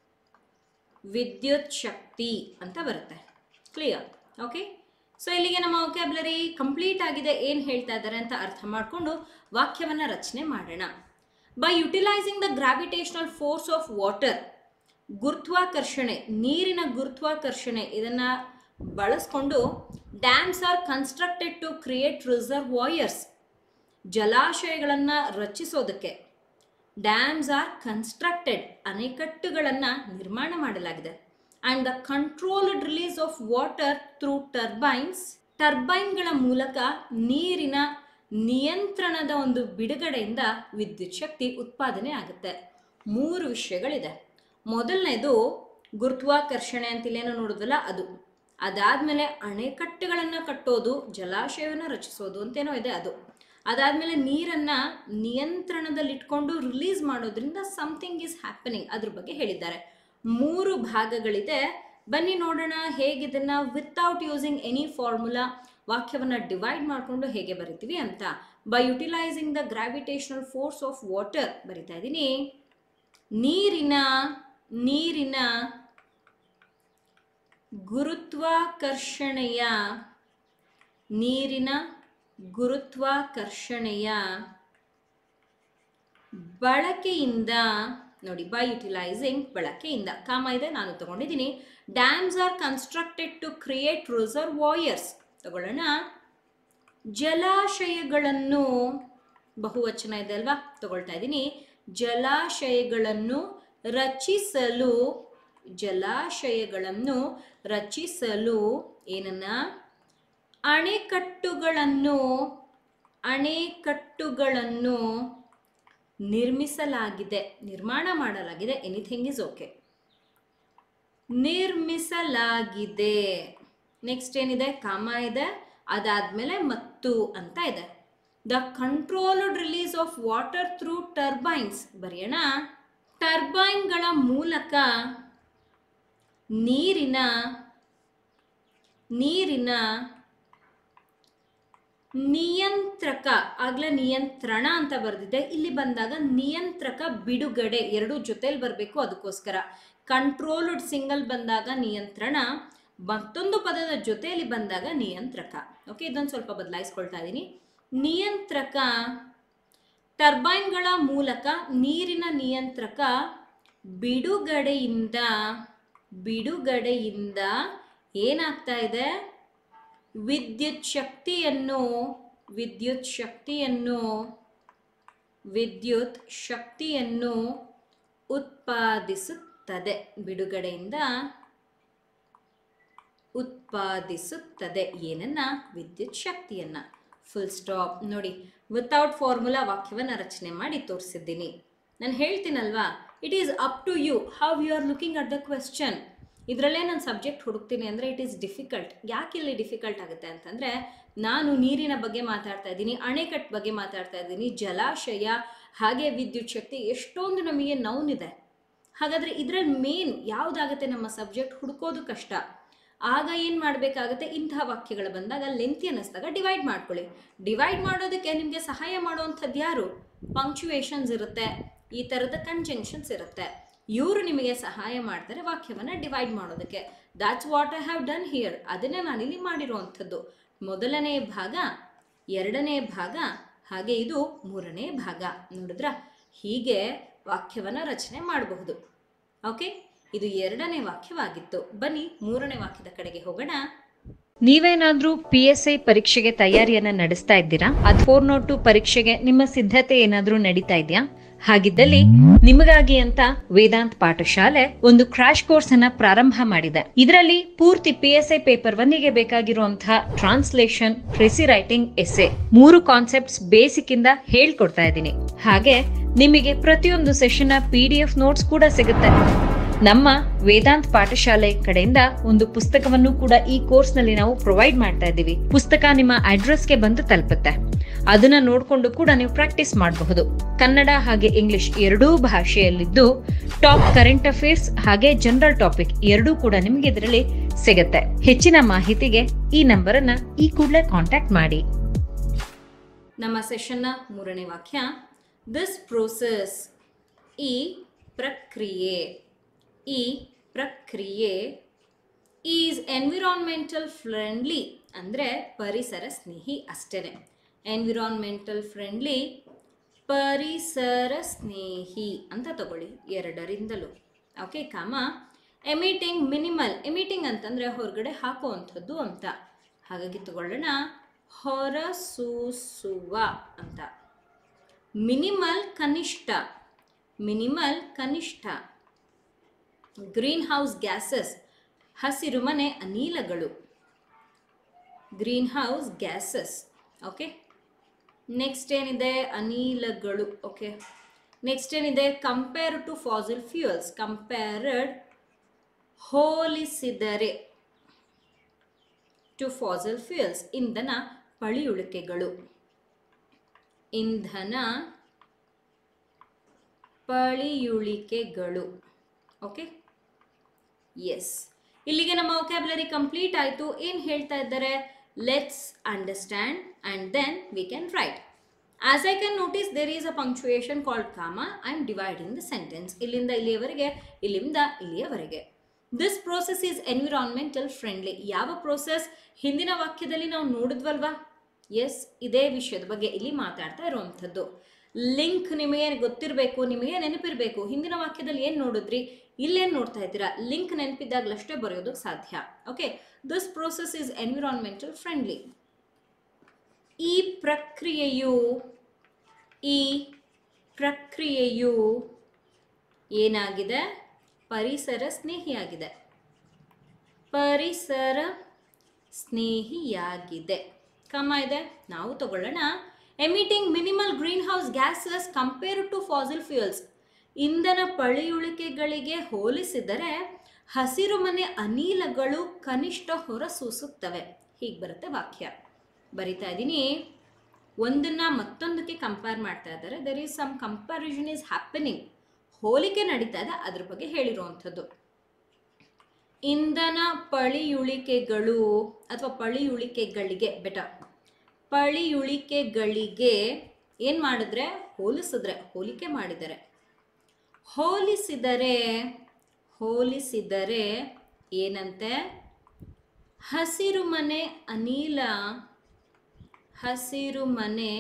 ವಿದ್ಯುತ್ ಶಕ್ತಿ ಅಂತ ಬರುತ್ತೆ ಕ್ಲಿಯರ್ ಓಕೆ ಸೊ ಇಲ್ಲಿಗೆ ನಮ್ಮ ಒಕ್ಯಾಬ್ಲರಿ ಕಂಪ್ಲೀಟ್ ಆಗಿದೆ ಏನು ಹೇಳ್ತಾ ಇದ್ದಾರೆ ಅಂತ ಅರ್ಥ ಮಾಡಿಕೊಂಡು ವಾಕ್ಯವನ್ನು ರಚನೆ ಮಾಡೋಣ by utilising the gravitational force of water ಗುರುತ್ವಾಕರ್ಷಣೆ ನೀರಿನ ಗುರುತ್ವಾಕರ್ಷಣೆ ಇದನ್ನು ಬಳಸ್ಕೊಂಡು dams are constructed to create reservoirs ಜಲಾಶಯಗಳನ್ನು ರಚಿಸೋದಕ್ಕೆ ಡ್ಯಾಮ್ಸ್ ಆರ್ ಕನ್ಸ್ಟ್ರಕ್ಟೆಡ್ ಅಣೆಕಟ್ಟುಗಳನ್ನು ನಿರ್ಮಾಣ ಮಾಡಲಾಗಿದೆ and the controlled release of water through turbines ಟರ್ಬೈನ್ಗಳ ಮೂಲಕ ನೀರಿನ ನಿಯಂತ್ರಣದ ಒಂದು ಬಿಡುಗಡೆಯಿಂದ ವಿದ್ಯುತ್ ಶಕ್ತಿ ಉತ್ಪಾದನೆ ಆಗುತ್ತೆ ಮೂರು ವಿಷಯಗಳಿದೆ ಮೊದಲನೇದು ಗುರುತ್ವಾಕರ್ಷಣೆ ಅಂತ ಇಲ್ಲೇನೋ ನೋಡಿದ್ವಲ್ಲ ಅದು ಅದಾದಮೇಲೆ ಅಣೆಕಟ್ಟುಗಳನ್ನು ಕಟ್ಟೋದು ಜಲಾಶಯವನ್ನು ರಚಿಸೋದು ಅಂತೇನೋ ಇದೆ ಅದು ಅದಾದಮೇಲೆ ನೀರನ್ನು ನಿಯಂತ್ರಣದಲ್ಲಿಟ್ಕೊಂಡು ರಿಲೀಸ್ ಮಾಡೋದ್ರಿಂದ ಸಮಥಿಂಗ್ ಈಸ್ ಹ್ಯಾಪನಿಂಗ್ ಅದ್ರ ಬಗ್ಗೆ ಹೇಳಿದ್ದಾರೆ ಮೂರು ಭಾಗಗಳಿದೆ ಬನ್ನಿ ನೋಡೋಣ ಹೇಗಿದನ್ನು ವಿತೌಟ್ ಯೂಸಿಂಗ್ ಎನಿ ಫಾರ್ಮುಲಾ ವಾಕ್ಯವನ್ನು ಡಿವೈಡ್ ಮಾಡಿಕೊಂಡು ಹೇಗೆ ಬರಿತೀವಿ ಅಂತ by utilising the gravitational force of water ಬರಿತಾ ಇದ್ದೀನಿ ನೀರಿನ ನೀರಿನ ಗುರುತ್ವಾಕರ್ಷಣೆಯ ನೀರಿನ ಗುರುತ್ವಾಕರ್ಷಣೆಯ ಬಳಕೆಯಿಂದ ನೋಡಿ ಬೈ ಯುಟಿಲೈಸಿಂಗ್ ಬಳಕೆಯಿಂದ ಕಾಮ ಇದೆ ನಾನು ತಗೊಂಡಿದ್ದೀನಿ dams are constructed to create reservoirs ತಗೊಳ್ಳೋಣ ಜಲಾಶಯಗಳನ್ನು ಬಹುವಚನ ಇದೆ ಅಲ್ವಾ ತಗೊಳ್ತಾ ಇದ್ದೀನಿ ಜಲಾಶಯಗಳನ್ನು ರಚಿಸಲು ಜಲಾಶಯಗಳನ್ನು ರಚಿಸಲು ಏನನ್ನ ಅಣೆಕಟ್ಟುಗಳನ್ನು ಅಣೆಕಟ್ಟುಗಳನ್ನು ನಿರ್ಮಿಸಲಾಗಿದೆ ನಿರ್ಮಾಣ ಮಾಡಲಾಗಿದೆ ಎನಿಥಿಂಗ್ ಇಸ್ ಓಕೆ ನಿರ್ಮಿಸಲಾಗಿದೆ ನೆಕ್ಸ್ಟ್ ಏನಿದೆ ಕಾಮ ಇದೆ ಅದಾದಮೇಲೆ ಮತ್ತು ಅಂತ ಇದೆ the controlled release of water through turbines ಬರೆಯೋಣ ಟರ್ಬೈನ್ಗಳ ಮೂಲಕ ನೀರಿನ ನೀರಿನ ನಿಯಂತ್ರಕ ಆಗಲೇ ನಿಯಂತ್ರಣ ಅಂತ ಬರೆದಿದೆ ಇಲ್ಲಿ ಬಂದಾಗ ನಿಯಂತ್ರಕ ಬಿಡುಗಡೆ ಎರಡು ಜೊತೆಲಿ ಬರಬೇಕು ಅದಕ್ಕೋಸ್ಕರ ಕಂಟ್ರೋಲ್ಡ್ ಸಿಂಗಲ್ ಬಂದಾಗ ನಿಯಂತ್ರಣ ಮತ್ತೊಂದು ಪದದ ಜೊತೆಯಲ್ಲಿ ಬಂದಾಗ ನಿಯಂತ್ರಕ ಓಕೆ ಇದೊಂದು ಸ್ವಲ್ಪ ಬದಲಾಯಿಸ್ಕೊಳ್ತಾ ಇದ್ದೀನಿ ನಿಯಂತ್ರಕ ಟರ್ಬೈನ್ಗಳ ಮೂಲಕ ನೀರಿನ ನಿಯಂತ್ರಕ ಬಿಡುಗಡೆಯಿಂದ ಬಿಡುಗಡೆಯಿಂದ ಏನಾಗ್ತಾ ಇದೆ ವಿದ್ಯುತ್ ಶಕ್ತಿಯನ್ನು ವಿದ್ಯುತ್ ಶಕ್ತಿಯನ್ನು ವಿದ್ಯುತ್ ಶಕ್ತಿಯನ್ನು ಉತ್ಪಾದಿಸುತ್ತದೆ ಬಿಡುಗಡೆಯಿಂದ ಉತ್ಪಾದಿಸುತ್ತದೆ ಏನನ್ನ ವಿದ್ಯುತ್ ಶಕ್ತಿಯನ್ನ ಫುಲ್ ಸ್ಟಾಪ್ ನೋಡಿ ವಿತೌಟ್ ಫಾರ್ಮುಲಾ ವಾಕ್ಯವನ್ನು ರಚನೆ ಮಾಡಿ ತೋರಿಸಿದ್ದೀನಿ ನಾನು ಹೇಳ್ತೀನಲ್ವಾ it is up to you how you are looking at the question ಇದರಲ್ಲೇ ನಾನು ಸಬ್ಜೆಕ್ಟ್ ಹುಡುಕ್ತೀನಿ ಅಂದರೆ ಇಟ್ ಈಸ್ ಡಿಫಿಕಲ್ಟ್ ಯಾಕೆ ಇಲ್ಲಿ ಡಿಫಿಕಲ್ಟ್ ಆಗುತ್ತೆ ಅಂತಂದರೆ ನಾನು ನೀರಿನ ಬಗ್ಗೆ ಮಾತಾಡ್ತಾ ಇದ್ದೀನಿ ಅಣೆಕಟ್ಟು ಬಗ್ಗೆ ಮಾತಾಡ್ತಾ ಇದ್ದೀನಿ ಜಲಾಶಯ ಹಾಗೆ ವಿದ್ಯುತ್ ಶಕ್ತಿ ಎಷ್ಟೊಂದು ನಮಗೆ ನೌನಿದೆ ಹಾಗಾದರೆ ಇದರಲ್ಲಿ ಮೇನ್ ಯಾವುದಾಗುತ್ತೆ ನಮ್ಮ ಸಬ್ಜೆಕ್ಟ್ ಹುಡುಕೋದು ಕಷ್ಟ ಆಗ ಏನು ಮಾಡಬೇಕಾಗುತ್ತೆ ಇಂತಹ ವಾಕ್ಯಗಳು ಬಂದಾಗ ಲೆಂತಿ ಅನ್ನಿಸ್ದಾಗ ಡಿವೈಡ್ ಮಾಡ್ಕೊಳ್ಳಿ ಡಿವೈಡ್ ಮಾಡೋದಕ್ಕೆ ನಿಮಗೆ ಸಹಾಯ ಮಾಡುವಂಥದ್ದು ಯಾರು ಪಂಕ್ಚುವೇಷನ್ಸ್ ಇರುತ್ತೆ ಈ ಥರದ ಕಂಜಂಕ್ಷನ್ಸ್ ಇರುತ್ತೆ ಇವರು ನಿಮಗೆ ಸಹಾಯ ಮಾಡ್ತಾರೆ ವಾಕ್ಯವನ್ನು ಡಿವೈಡ್ ಮಾಡೋದಕ್ಕೆ that's what I have done here ಅದನ್ನೇ ನಾನಿಲ್ಲಿ ಮಾಡಿರುವಂಥದ್ದು ಮೊದಲನೇ ಭಾಗ ಎರಡನೇ ಭಾಗ ಹಾಗೆ ಇದು ಮೂರನೇ ಭಾಗ ನೋಡಿದ್ರ ಹೀಗೆ ವಾಕ್ಯವನ್ನು ರಚನೆ ಮಾಡಬಹುದು ಓಕೆ ಇದು ಎರಡನೇ ವಾಕ್ಯವಾಗಿತ್ತು ಬನ್ನಿ ಮೂರನೇ ವಾಕ್ಯದ ಕಡೆಗೆ ಹೋಗೋಣ ನೀವೇನಾದ್ರೂ ಪಿ ಎಸ್ ಐ ಪರೀಕ್ಷೆಗೆ ತಯಾರಿಯನ್ನ ನಡೆಸ್ತಾ ಇದ್ದೀರಾ ಅದ್ ಫೋರ್ ನೋಟ್ ಟು ಪರೀಕ್ಷೆಗೆ ನಿಮ್ಮ ಸಿದ್ಧತೆ ಏನಾದ್ರೂ ನಡೀತಾ ಇದೆಯಾ ಹಾಗಿದ್ದಲ್ಲಿ ನಿಮಗಾಗಿ ಅಂತ ವೇದಾಂತ್ ಪಾಠಶಾಲೆ ಒಂದು ಕ್ರಾಶ್ ಕೋರ್ಸ್ ಅನ್ನ ಪ್ರಾರಂಭ ಮಾಡಿದೆ ಇದರಲ್ಲಿ ಪೂರ್ತಿ ಪಿ ಎಸ್ ಐ ಪೇಪರ್ ಒನ್ನಿಗೆ ಬೇಕಾಗಿರುವಂತಹ ಟ್ರಾನ್ಸ್ಲೇಷನ್ ಪ್ರೆಸಿ ರೈಟಿಂಗ್ ಎಸ್ಸೆ ಮೂರು ಕಾನ್ಸೆಪ್ಟ್ಸ್ ಬೇಸಿಕ್ ಇಂದ ಹೇಳ್ಕೊಡ್ತಾ ಇದ್ದೀನಿ ಹಾಗೆ ನಿಮಗೆ ಪ್ರತಿಯೊಂದು session P D F notes ಕೂಡ ಸಿಗುತ್ತೆ ನಮ್ಮ ವೇದಾಂತ್ ಪಾಠಶಾಲೆ ಕಡೆಯಿಂದ ಒಂದು ಪುಸ್ತಕವನ್ನು ಕೂಡ ಈ ಕೋರ್ಸ್ ನಲ್ಲಿ ನಾವು ಪ್ರೊವೈಡ್ ಮಾಡ್ತಾ ಇದ್ದೀವಿ ಪುಸ್ತಕ ನಿಮ್ಮ ಅಡ್ರೆಸ್ಗೆ ಬಂದು ತಲುಪುತ್ತೆ ಅದನ್ನ ನೋಡ್ಕೊಂಡು ಕೂಡ ನೀವು ಪ್ರಾಕ್ಟೀಸ್ ಮಾಡಬಹುದು ಕನ್ನಡ ಹಾಗೆ ಇಂಗ್ಲಿಷ್ ಎರಡೂ ಭಾಷೆಯಲ್ಲಿದ್ದು ಟಾಪ್ ಕರೆಂಟ್ ಅಫೇರ್ಸ್ ಹಾಗೆ ಜನರಲ್ ಟಾಪಿಕ್ ಎರಡೂ ಕೂಡ ನಿಮ್ಗೆ ಇದರಲ್ಲಿ ಸಿಗುತ್ತೆ ಹೆಚ್ಚಿನ ಮಾಹಿತಿಗೆ ಈ ನಂಬರ್ ಅನ್ನ ಈ ಕೂಡಲೇ ಕಾಂಟ್ಯಾಕ್ಟ್ ಮಾಡಿ ನಮ್ಮ ಸೆಷನ್ನ ಮೂರನೇ ವಾಕ್ಯ ದಿಸ್ ಪ್ರೋಸೆಸ್ ಈ ಪ್ರಕ್ರಿಯೆ ಈ ಪ್ರಕ್ರಿಯೆ ಈಸ್ ಎನ್ವಿರಾನ್ಮೆಂಟಲ್ ಫ್ರೆಂಡ್ಲಿ ಅಂದರೆ ಪರಿಸರ ಸ್ನೇಹಿ ಅಷ್ಟೇ ಎನ್ವಿರಾನ್ಮೆಂಟಲ್ ಫ್ರೆಂಡ್ಲಿ ಪರಿಸರ ಸ್ನೇಹಿ ಅಂತ ತಗೊಳ್ಳಿ ಎರಡರಿಂದಲೂ okay comma emitting minimal emitting ಅಂತಂದರೆ ಹೊರಗಡೆ ಹಾಕುವಂಥದ್ದು ಅಂತ ಹಾಗಾಗಿ ತಗೊಳ್ಳೋಣ ಹೊರಸೂಸುವ ಅಂತ ಮಿನಿಮಲ್ ಕನಿಷ್ಠ ಮಿನಿಮಲ್ ಕನಿಷ್ಠ ಗ್ರೀನ್ ಹೌಸ್ ಗ್ಯಾಸಸ್ ಹಸಿರುಮನೆ ಅನಿಲಗಳು greenhouse gases okay next ಏನಿದೆ ಅನಿಲಗಳು ಓಕೆ ನೆಕ್ಸ್ಟ್ ಏನಿದೆ compare to fossil fuels compared ಹೋಲಿಸಿದರೆ ಟು ಫಾಸಿಲ್ ಫ್ಯೂಯಲ್ಸ್ ಇಂಧನ ಪಳಿಯುಳಿಕೆಗಳು ಇಂಧನ ಪಳಿಯುಳಿಕೆಗಳು ಓಕೆ ಎಸ್ ಇಲ್ಲಿಗೆ ನಮ್ಮ ವೊಕ್ಯಾಬುಲರಿ ಕಂಪ್ಲೀಟ್ ಆಯಿತು ಏನು ಹೇಳ್ತಾ ಇದ್ದಾರೆ let's understand and then we can write as I can notice there is a punctuation called comma I am dividing the sentence ಇಲ್ಲಿಂದ ಇಲ್ಲಿಯವರೆಗೆ ಇಲ್ಲಿಂದ ಇಲ್ಲಿಯವರೆಗೆ this process is environmental friendly ಯಾವ ಪ್ರೋಸೆಸ್ ಹಿಂದಿನ ವಾಕ್ಯದಲ್ಲಿ ನಾವು ನೋಡಿದ್ವಲ್ವಾ ಎಸ್ ಇದೇ ವಿಷಯದ ಬಗ್ಗೆ ಇಲ್ಲಿ ಮಾತಾಡ್ತಾ ಇರುವಂಥದ್ದು ಲಿಂಕ್ ನಿಮಗೆ ಗೊತ್ತಿರಬೇಕು ನಿಮಗೆ ನೆನಪಿರಬೇಕು ಹಿಂದಿನ ವಾಕ್ಯದಲ್ಲಿ ಏನು ನೋಡಿದ್ರಿ ಇಲ್ಲೇನು ನೋಡ್ತಾ ಇದ್ದೀರಾ ಲಿಂಕ್ ನೆನಪಿದ್ದಾಗಲಷ್ಟೇ ಬರೆಯೋದಕ್ಕೆ ಸಾಧ್ಯ okay this process is environmental friendly ಈ ಪ್ರಕ್ರಿಯೆಯು ಈ ಪ್ರಕ್ರಿಯೆಯು ಏನಾಗಿದೆ ಪರಿಸರ ಸ್ನೇಹಿಯಾಗಿದೆ ಪರಿಸರ ಸ್ನೇಹಿಯಾಗಿದೆ ಕಮ ಇದೆ ನಾವು ತಗೊಳ್ಳೋಣ emitting minimal greenhouse gases compare to fossil fuels ಇಂಧನ ಪಳಿಯುಳಿಕೆಗಳಿಗೆ ಹೋಲಿಸಿದರೆ ಹಸಿರುಮನೆ ಅನಿಲಗಳು ಕನಿಷ್ಠ ಹೊರಸೂಸುತ್ತವೆ ಹೀಗೆ ಬರುತ್ತೆ ವಾಕ್ಯ ಬರಿತಾ ಇದ್ದೀನಿ ಒಂದನ್ನು ಮತ್ತೊಂದಕ್ಕೆ ಕಂಪೇರ್ ಮಾಡ್ತಾ ಇದ್ದಾರೆ there is some comparison is happening ಹೋಲಿಕೆ ನಡೀತಾ ಇದೆ ಅದ್ರ ಬಗ್ಗೆ ಹೇಳಿರುವಂಥದ್ದು ಇಂಧನ ಪಳಿಯುಳಿಕೆಗಳು ಅಥವಾ ಪಳಿಯುಳಿಕೆಗಳಿಗೆ ಬೆಟ ಪಳಿಯುಳಿಕೆಗಳಿಗೆ ಏನು ಮಾಡಿದ್ರೆ ಹೋಲಿಸಿದ್ರೆ ಹೋಲಿಕೆ ಮಾಡಿದರೆ ಹೋಲಿಸಿದರೆ ಹೋಲಿಸಿದರೆ ಏನಂತೆ ಹಸಿರು ಮನೆ ಅನಿಲ ಹಸಿರು ಮನೆ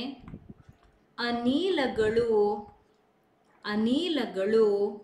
ಅನಿಲಗಳು ಅನಿಲಗಳು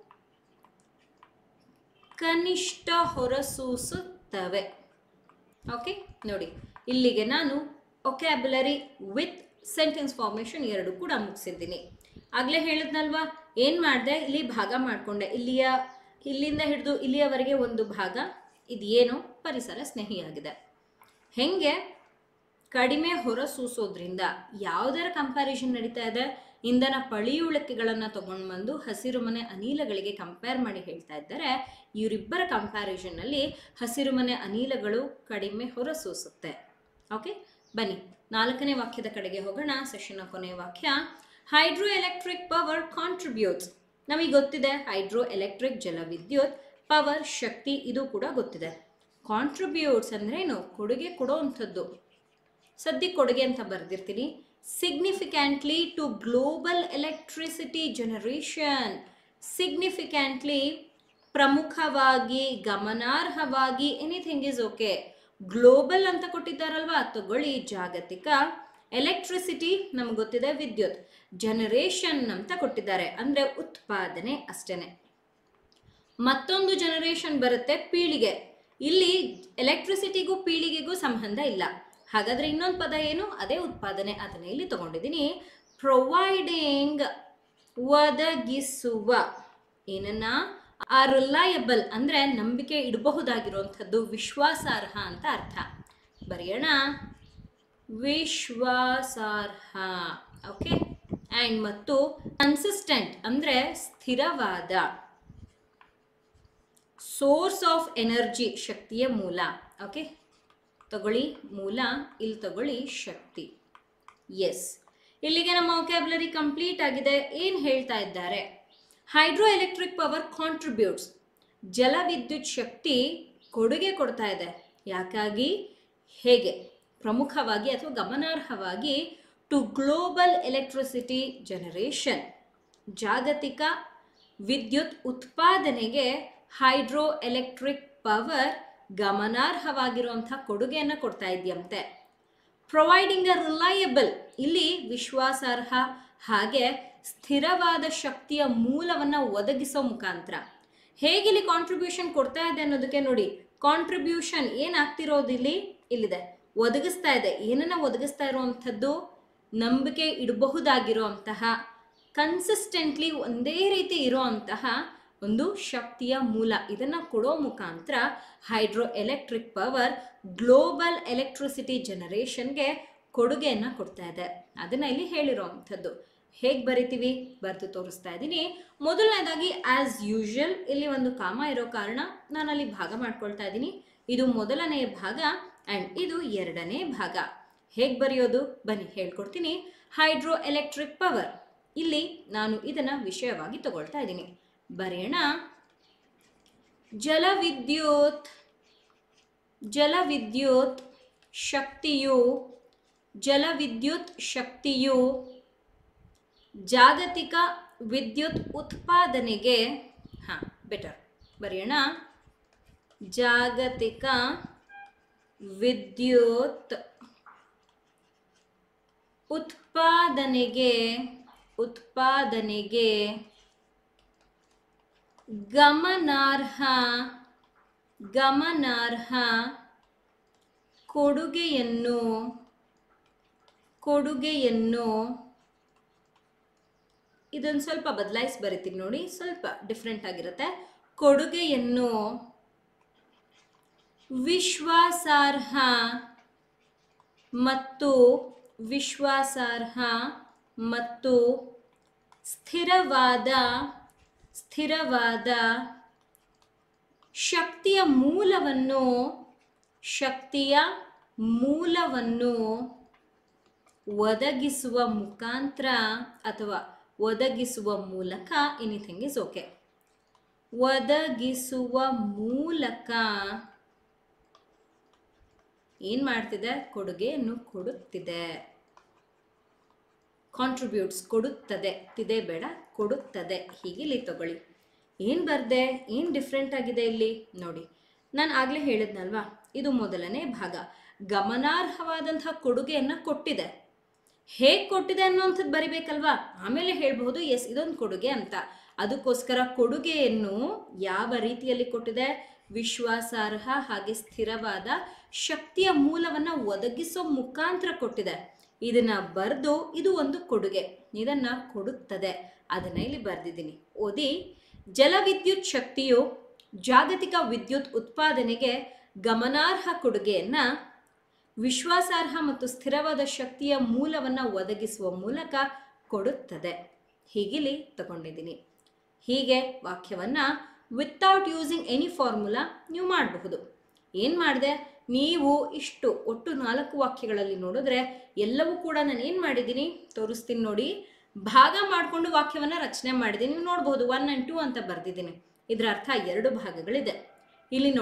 ಕನಿಷ್ಠ ಹೊರಸೂಸುತ್ತವೆ ಓಕೆ ನೋಡಿ ಇಲ್ಲಿಗೆ ನಾನು ಒಕ್ಯಾಬುಲರಿ ವಿತ್ ಸೆಂಟೆನ್ಸ್ ಫಾರ್ಮೇಷನ್ ಎರಡು ಕೂಡ ಮುಗಿಸಿದ್ದೀನಿ ಆಗಲೇ ಹೇಳಿದ್ನಲ್ವಾ ಏನು ಮಾಡಿದೆ ಇಲ್ಲಿ ಭಾಗ ಮಾಡಿಕೊಂಡೆ ಇಲ್ಲಿಯ ಇಲ್ಲಿಂದ ಹಿಡಿದು ಇಲ್ಲಿಯವರೆಗೆ ಒಂದು ಭಾಗ ಇದು ಏನು ಪರಿಸರ ಸ್ನೇಹಿಯಾಗಿದೆ ಹೆಂಗೆ ಕಡಿಮೆ ಹೊರಸೂಸೋದ್ರಿಂದ ಯಾವುದರ ಕಂಪ್ಯಾರಿಸನ್ ನಡೀತಾ ಇದೆ ಇಂಧನ ಪಳಿಯುಳಿಕೆಗಳನ್ನು ತಗೊಂಡು ಬಂದು ಹಸಿರು ಮನೆ ಅನಿಲಗಳಿಗೆ ಕಂಪೇರ್ ಮಾಡಿ ಹೇಳ್ತಾ ಇದ್ದಾರೆ ಇವರಿಬ್ಬರ ಕಂಪ್ಯಾರಿಸನ್ನಲ್ಲಿ ಹಸಿರು ಮನೆ ಅನಿಲಗಳು ಕಡಿಮೆ ಹೊರಸೂಸುತ್ತೆ ಓಕೆ ಬನ್ನಿ ನಾಲ್ಕನೇ ವಾಕ್ಯದ ಕಡೆಗೆ ಹೋಗೋಣ ಸೆಷನ್ನ ಕೊನೆಯ ವಾಕ್ಯ ಹೈಡ್ರೋ ಎಲೆಕ್ಟ್ರಿಕ್ ಪವರ್ ಕಾಂಟ್ರಿಬ್ಯೂಟ್ಸ್ ನಮಗೆ ಗೊತ್ತಿದೆ ಹೈಡ್ರೋ ಎಲೆಕ್ಟ್ರಿಕ್ ಜಲವಿದ್ಯುತ್ ಪವರ್ ಶಕ್ತಿ ಇದು ಕೂಡ ಗೊತ್ತಿದೆ ಕಾಂಟ್ರಿಬ್ಯೂಟ್ಸ್ ಅಂದ್ರೇನು ಕೊಡುಗೆ ಕೊಡೋವಂಥದ್ದು ಸದ್ಯಕ್ಕೆ ಕೊಡುಗೆ ಅಂತ ಬರೆದಿರ್ತೀನಿ significantly to global electricity generation significantly ಪ್ರಮುಖವಾಗಿ ಗಮನಾರ್ಹವಾಗಿ ಎನಿಥಿಂಗ್ ಇಸ್ ಓಕೆ ಗ್ಲೋಬಲ್ ಅಂತ ಕೊಟ್ಟಿದ್ದಾರಲ್ವಾ ತಗೊಳ್ಳಿ ಜಾಗತಿಕ ಎಲೆಕ್ಟ್ರಿಸಿಟಿ ನಮ್ಗೆ ಗೊತ್ತಿದೆ ವಿದ್ಯುತ್ ಜನರೇಷನ್ ಅಂತ ಕೊಟ್ಟಿದ್ದಾರೆ ಅಂದರೆ ಉತ್ಪಾದನೆ ಅಷ್ಟೇನೆ ಮತ್ತೊಂದು ಜನರೇಷನ್ ಬರುತ್ತೆ ಪೀಳಿಗೆ ಇಲ್ಲಿ ಎಲೆಕ್ಟ್ರಿಸಿಟಿಗೂ ಪೀಳಿಗೆಗೂ ಸಂಬಂಧ ಇಲ್ಲ ಹಾಗಾದ್ರೆ ಇನ್ನೊಂದು ಪದ ಏನು ಅದೇ ಉತ್ಪಾದನೆ ಅದನ್ನ ಇಲ್ಲಿ ತಗೊಂಡಿದ್ದೀನಿ ಪ್ರೊವೈಡಿಂಗ್ ಒದಗಿಸುವ ಏನನ್ನ ಆ ರಿಲಯಬಲ್ ಅಂದ್ರೆ ನಂಬಿಕೆ ಇಡಬಹುದಾಗಿರುವಂಥದ್ದು ವಿಶ್ವಾಸಾರ್ಹ ಅಂತ ಅರ್ಥ ಬರೆಯೋಣ ವಿಶ್ವಾಸಾರ್ಹ ಓಕೆ ಆ್ಯಂಡ್ ಮತ್ತು ಕನ್ಸಿಸ್ಟೆಂಟ್ ಅಂದರೆ ಸ್ಥಿರವಾದ ಸೋರ್ಸ್ ಆಫ್ ಎನರ್ಜಿ ಶಕ್ತಿಯ ಮೂಲ ಓಕೆ ತಗೊಳ್ಳಿ ಮೂಲ ಇಲ್ಲಿ ತಗೊಳ್ಳಿ ಶಕ್ತಿ ಎಸ್ ಇಲ್ಲಿಗೆ ನಮ್ಮ ಒಕ್ಯಾಬ್ಲರಿ ಕಂಪ್ಲೀಟ್ ಆಗಿದೆ ಏನು ಹೇಳ್ತಾ ಇದ್ದಾರೆ ಹೈಡ್ರೋ ಎಲೆಕ್ಟ್ರಿಕ್ ಪವರ್ ಕಾಂಟ್ರಿಬ್ಯೂಟ್ಸ್ ಜಲವಿದ್ಯುತ್ ಶಕ್ತಿ ಕೊಡುಗೆ ಕೊಡ್ತಾ ಇದೆ ಯಾಕಾಗಿ ಹೇಗೆ ಪ್ರಮುಖವಾಗಿ ಅಥವಾ ಗಮನಾರ್ಹವಾಗಿ ಟು ಗ್ಲೋಬಲ್ ಎಲೆಕ್ಟ್ರಿಸಿಟಿ ಜನರೇಷನ್ ಜಾಗತಿಕ ವಿದ್ಯುತ್ ಉತ್ಪಾದನೆಗೆ ಹೈಡ್ರೋ ಎಲೆಕ್ಟ್ರಿಕ್ ಪವರ್ ಗಮನಾರ್ಹವಾಗಿರುವಂಥ ಕೊಡುಗೆಯನ್ನು ಕೊಡ್ತಾ ಇದೆಯಂತೆ ಪ್ರೊವೈಡಿಂಗ್ ಅ ರಿಲಯಬಲ್ ಇಲ್ಲಿ ವಿಶ್ವಾಸಾರ್ಹ ಹಾಗೆ ಸ್ಥಿರವಾದ ಶಕ್ತಿಯ ಮೂಲವನ್ನು ಒದಗಿಸೋ ಮುಖಾಂತರ ಹೇಗೆ ಇಲ್ಲಿ ಕಾಂಟ್ರಿಬ್ಯೂಷನ್ ಕೊಡ್ತಾ ಇದೆ ಅನ್ನೋದಕ್ಕೆ ನೋಡಿ ಕಾಂಟ್ರಿಬ್ಯೂಷನ್ ಏನಾಗ್ತಿರೋದು ಇಲ್ಲಿ ಇಲ್ಲಿದೆ ಒದಗಿಸ್ತಾ ಇದೆ ಏನನ್ನ ಒದಗಿಸ್ತಾ ಇರುವಂಥದ್ದು ನಂಬಿಕೆ ಇಡಬಹುದಾಗಿರುವಂತಹ ಕನ್ಸಿಸ್ಟೆಂಟ್ಲಿ ಒಂದೇ ರೀತಿ ಇರುವಂತಹ ಒಂದು ಶಕ್ತಿಯ ಮೂಲ ಇದನ್ನು ಕೊಡೋ ಮುಖಾಂತರ hydroelectric power global electricity ಜನರೇಷನ್ಗೆ ಕೊಡುಗೆಯನ್ನು ಕೊಡ್ತಾ ಇದೆ ಅದನ್ನು ಇಲ್ಲಿ ಹೇಳಿರೋವಂಥದ್ದು ಹೇಗೆ ಬರಿತೀವಿ ಬರೆದು ತೋರಿಸ್ತಾ ಇದ್ದೀನಿ ಮೊದಲನೇದಾಗಿ ಆ್ಯಸ್ ಯೂಶುವಲ್ ಇಲ್ಲಿ ಒಂದು ಕಾಮ ಇರೋ ಕಾರಣ ನಾನು ಅಲ್ಲಿ ಭಾಗ ಮಾಡ್ಕೊಳ್ತಾ ಇದ್ದೀನಿ ಇದು ಮೊದಲನೇ ಭಾಗ ಆ್ಯಂಡ್ ಇದು ಎರಡನೇ ಭಾಗ ಹೇಗೆ ಬರೆಯೋದು ಬನ್ನಿ ಹೇಳ್ಕೊಡ್ತೀನಿ ಹೈಡ್ರೋ ಎಲೆಕ್ಟ್ರಿಕ್ ಪವರ್ ಇಲ್ಲಿ ನಾನು ಇದನ್ನು ವಿಷಯವಾಗಿ ತಗೊಳ್ತಾ ಇದ್ದೀನಿ ಬರೆಯೋಣ ಜಲವಿದ್ಯುತ್ ಜಲವಿದ್ಯುತ್ ಶಕ್ತಿಯು ಜಲವಿದ್ಯುತ್ ಶಕ್ತಿಯು ಜಾಗತಿಕ ವಿದ್ಯುತ್ ಉತ್ಪಾದನೆಗೆ ಹಾಂ ಬೆಟರ್ ಬರೆಯೋಣ ಜಾಗತಿಕ ವಿದ್ಯುತ್ ಉತ್ಪಾದನೆಗೆ ಉತ್ಪಾದನೆಗೆ ಗಮನಾರ್ಹ ಗಮನಾರ್ಹ ಕೊಡುಗೆಯನ್ನು ಕೊಡುಗೆಯನ್ನು ಇದನ್ನು ಸ್ವಲ್ಪ ಬದಲಾಯಿಸಿ ಬರಿತೀನಿ ನೋಡಿ ಸ್ವಲ್ಪ ಡಿಫ್ರೆಂಟ್ ಆಗಿರುತ್ತೆ ಕೊಡುಗೆಯನ್ನು ವಿಶ್ವಾಸಾರ್ಹ ಮತ್ತು ವಿಶ್ವಾಸಾರ್ಹ ಮತ್ತು ಸ್ಥಿರವಾದ ಸ್ಥಿರವಾದ ಶಕ್ತಿಯ ಮೂಲವನ್ನು ಶಕ್ತಿಯ ಮೂಲವನ್ನು ಒದಗಿಸುವ ಮುಖಾಂತರ ಅಥವಾ ಒದಗಿಸುವ ಮೂಲಕ ಎನಿಥಿಂಗ್ ಇಸ್ ಓಕೆ ಒದಗಿಸುವ ಮೂಲಕ ಏನು ಮಾಡ್ತಿದೆ ಕೊಡುಗೆಯನ್ನು ಕೊಡುತ್ತಿದೆ ಕಾಂಟ್ರಿಬ್ಯೂಟ್ಸ್ ಕೊಡುತ್ತದೆ ತಿದೆ ಬೇಡ ಕೊಡುತ್ತದೆ ಹೀಗೆ ಇಲ್ಲಿ ತಗೊಳ್ಳಿ ಏನು ಬರ್ದೆ ಏನು ಡಿಫ್ರೆಂಟ್ ಆಗಿದೆ ಇಲ್ಲಿ ನೋಡಿ ನಾನು ಆಗಲೇ ಹೇಳಿದ್ನಲ್ವಾ ಇದು ಮೊದಲನೇ ಭಾಗ ಗಮನಾರ್ಹವಾದಂತಹ ಕೊಡುಗೆಯನ್ನು ಕೊಟ್ಟಿದೆ ಹೇಗೆ ಕೊಟ್ಟಿದೆ ಅನ್ನೋಂಥದ್ದು ಬರಿಬೇಕಲ್ವಾ ಆಮೇಲೆ ಹೇಳ್ಬಹುದು ಎಸ್ ಇದೊಂದು ಕೊಡುಗೆ ಅಂತ ಅದಕ್ಕೋಸ್ಕರ ಕೊಡುಗೆಯನ್ನು ಯಾವ ರೀತಿಯಲ್ಲಿ ಕೊಟ್ಟಿದೆ ವಿಶ್ವಾಸಾರ್ಹ ಹಾಗೆ ಸ್ಥಿರವಾದ ಶಕ್ತಿಯ ಮೂಲವನ್ನು ಒದಗಿಸೋ ಮುಖಾಂತರ ಕೊಟ್ಟಿದೆ ಇದನ್ನ ಬರೆದು ಇದು ಒಂದು ಕೊಡುಗೆ ಇದನ್ನ ಕೊಡುತ್ತದೆ ಅದನ್ನ ಇಲ್ಲಿ ಬರೆದಿದ್ದೀನಿ ಓದಿ ಜಲವಿದ್ಯುತ್ ಶಕ್ತಿಯು ಜಾಗತಿಕ ವಿದ್ಯುತ್ ಉತ್ಪಾದನೆಗೆ ಗಮನಾರ್ಹ ಕೊಡುಗೆಯನ್ನ ವಿಶ್ವಾಸಾರ್ಹ ಮತ್ತು ಸ್ಥಿರವಾದ ಶಕ್ತಿಯ ಮೂಲವನ್ನು ಒದಗಿಸುವ ಮೂಲಕ ಕೊಡುತ್ತದೆ ಹೀಗಿಲ್ಲಿ ತಗೊಂಡಿದ್ದೀನಿ ಹೀಗೆ ವಾಕ್ಯವನ್ನು ವಿತೌಟ್ ಯೂಸಿಂಗ್ ಎನಿ ಫಾರ್ಮುಲಾ ನೀವು ಮಾಡಬಹುದು ಏನು ಮಾಡಿದೆ ನೀವು ಇಷ್ಟು ಒಟ್ಟು ನಾಲ್ಕು ವಾಕ್ಯಗಳಲ್ಲಿ ನೋಡಿದ್ರೆ ಎಲ್ಲವೂ ಕೂಡ ನಾನು ಏನು ಮಾಡಿದ್ದೀನಿ ತೋರಿಸ್ತೀನಿ ನೋಡಿ ಭಾಗ ಮಾಡಿಕೊಂಡು ವಾಕ್ಯವನ್ನು ರಚನೆ ಮಾಡಿದ್ದೀನಿ ನೀವು ನೋಡ್ಬೋದು ಒನ್ ಆ್ಯಂಡ್ ಟೂ ಅಂತ ಬರೆದಿದ್ದೀನಿ ಇದರ ಅರ್ಥ ಎರಡು ಭಾಗಗಳಿದೆ ಇಲ್ಲಿ ನೋಡಿ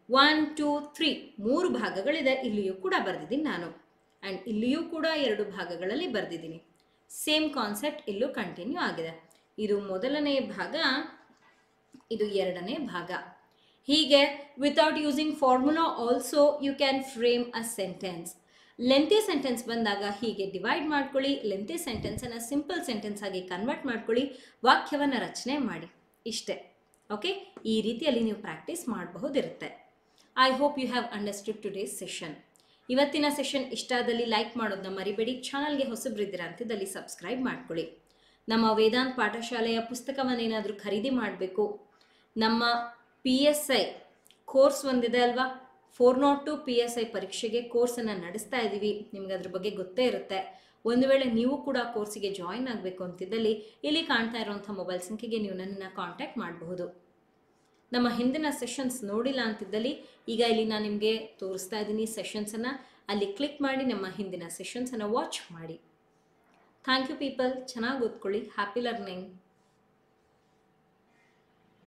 ಒನ್ ಟೂ ತ್ರೀ ಮೂರು ಭಾಗಗಳಿದೆ ಇಲ್ಲಿಯೂ ಕೂಡ ಬರೆದಿದ್ದೀನಿ ನಾನು ಆ್ಯಂಡ್ ಇಲ್ಲಿಯೂ ಕೂಡ ಎರಡು ಭಾಗಗಳಲ್ಲಿ ಬರೆದಿದ್ದೀನಿ ಸೇಮ್ ಕಾನ್ಸೆಪ್ಟ್ ಇಲ್ಲೂ ಕಂಟಿನ್ಯೂ ಆಗಿದೆ ಇದು ಮೊದಲನೇ ಭಾಗ ಇದು ಎರಡನೇ ಭಾಗ ಹೀಗೆ without using formula also you can frame a sentence lengthy sentence ಬಂದಾಗ ಹೀಗೆ ಡಿವೈಡ್ ಮಾಡ್ಕೊಳ್ಳಿ ಲೆಂತಿ ಸೆಂಟೆನ್ಸನ್ನು ಸಿಂಪಲ್ ಸೆಂಟೆನ್ಸ್ ಆಗಿ ಕನ್ವರ್ಟ್ ಮಾಡ್ಕೊಳ್ಳಿ ವಾಕ್ಯವನ್ನು ರಚನೆ ಮಾಡಿ ಇಷ್ಟೇ ಓಕೆ ಈ ರೀತಿಯಲ್ಲಿ ನೀವು ಪ್ರಾಕ್ಟೀಸ್ ಮಾಡಬಹುದಿರುತ್ತೆ I hope you have understood today's session ಇವತ್ತಿನ ಸೆಷನ್ ಇಷ್ಟಾದಲ್ಲಿ ಲೈಕ್ ಮಾಡೋದನ್ನ ಮರಿಬೇಡಿ ಚಾನಲ್ಗೆ ಹೊಸಬ್ರಿದ್ದೀರಾ ಅಂತಿದ್ದಲ್ಲಿ ಸಬ್ಸ್ಕ್ರೈಬ್ ಮಾಡ್ಕೊಳ್ಳಿ ನಮ್ಮ ವೇದಾಂತ್ ಪಾಠಶಾಲೆಯ ಪುಸ್ತಕವನ್ನೇನಾದರೂ ಖರೀದಿ ಮಾಡಬೇಕು ನಮ್ಮ ಪಿ ಎಸ್ ಐ ಕೋರ್ಸ್ ಒಂದಿದೆ ಅಲ್ವಾ four naught two P S I ಪರೀಕ್ಷೆಗೆ ಕೋರ್ಸನ್ನು ನಡೆಸ್ತಾ ಇದ್ದೀವಿ ನಿಮ್ಗೆ ಅದ್ರ ಬಗ್ಗೆ ಗೊತ್ತೇ ಇರುತ್ತೆ ಒಂದು ವೇಳೆ ನೀವು ಕೂಡ ಕೋರ್ಸಿಗೆ ಜಾಯಿನ್ ಆಗಬೇಕು ಅಂತಿದ್ದಲ್ಲಿ ಇಲ್ಲಿ ಕಾಣ್ತಾ ಇರುವಂಥ ಮೊಬೈಲ್ ಸಂಖ್ಯೆಗೆ ನೀವು ನನ್ನನ್ನು ಕಾಂಟ್ಯಾಕ್ಟ್ ಮಾಡಬಹುದು ನಮ್ಮ ಹಿಂದಿನ ಸೆಷನ್ಸ್ ನೋಡಿಲ್ಲ ಅಂತಿದ್ದಲ್ಲಿ ಈಗ ಇಲ್ಲಿ ನಾನು ನಿಮಗೆ ತೋರಿಸ್ತಾ ಇದ್ದೀನಿ ಸೆಷನ್ಸನ್ನು ಅಲ್ಲಿ ಕ್ಲಿಕ್ ಮಾಡಿ ನಮ್ಮ ಹಿಂದಿನ ಸೆಷನ್ಸನ್ನು ವಾಚ್ ಮಾಡಿ ಥ್ಯಾಂಕ್ ಯು ಪೀಪಲ್ ಚೆನ್ನಾಗಿ ಓದ್ಕೊಳ್ಳಿ ಹ್ಯಾಪಿ ಲರ್ನಿಂಗ್